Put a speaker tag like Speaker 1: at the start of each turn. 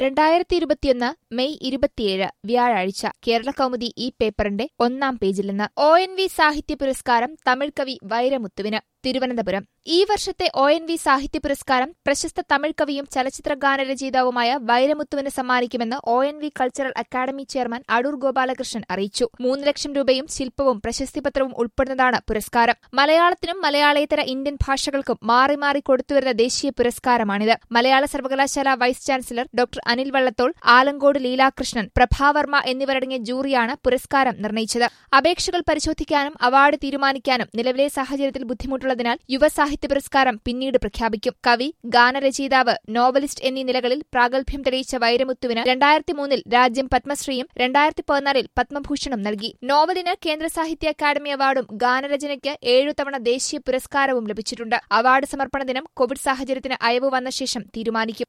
Speaker 1: രണ്ടായിരത്തി ഇരുപത്തിയൊന്ന് മെയ് ഇരുപത്തിയേഴ് വ്യാഴാഴ്ച കേരള കൗമുദി ഈ പേപ്പറിന്റെ ഒന്നാം പേജിൽ നിന്ന് ഒ എൻ വി സാഹിത്യ പുരസ്കാരം തമിഴ് കവി വൈരമുത്തുവിന് തിരുവനന്തപുരം ഈ വർഷത്തെ ഒ എൻ വി സാഹിത്യ പുരസ്കാരം പ്രശസ്ത തമിഴ് കവിയും ചലച്ചിത്ര ഗാനരചയിതാവുമായ വൈരമുത്തുവിന് സമ്മാനിക്കുമെന്ന് O N V cultural academy chairman Adoor Gopalakrishnan അറിയിച്ചു മൂന്ന് ലക്ഷം രൂപയും ശില്പവും പ്രശസ്തിപത്രവും ഉൾപ്പെടുന്നതാണ് പുരസ്കാരം മലയാളത്തിനും മലയാളേതര ഇന്ത്യൻ ഭാഷകൾക്കും മാറി മാറി കൊടുത്തുവരുന്ന ദേശീയ പുരസ്കാരമാണിത് മലയാള സർവകലാശാല vice chancellor doctor Anil Vallathol Alankode Leelakrishnan Prabhavarma എന്നിവരടങ്ങിയ ജൂറിയാണ് പുരസ്കാരം നിർണയിച്ചത് അപേക്ഷകൾ പരിശോധിക്കാനും അവാർഡ് തീരുമാനിക്കാനും നിലവിലെ സാഹചര്യത്തിൽ ബുദ്ധിമുട്ടുള്ളതിനാൽ യുവ സാഹിത്യ പുരസ്കാരം പിന്നീട് പ്രഖ്യാപിക്കും കവി ഗാനരചയിതാവ് നോവലിസ്റ്റ് എന്നീ നിലകളിൽ പ്രാഗൽഭ്യം തെളിയിച്ച വൈരമുത്തുവിന് രണ്ടായിരത്തി മൂന്നിൽ രാജ്യം പത്മശ്രീയും രണ്ടായിരത്തി പതിനാലിൽ പത്മഭൂഷണും നൽകി നോവലിന് കേന്ദ്ര സാഹിത്യ അക്കാദമി അവാർഡും ഗാനരചനയ്ക്ക് ഏഴു തവണ ദേശീയ പുരസ്കാരവും ലഭിച്ചിട്ടുണ്ട് അവാർഡ് സമർപ്പണ ദിനം കോവിഡ് സാഹചര്യത്തിന് അയവ് വന്ന ശേഷം തീരുമാനിക്കും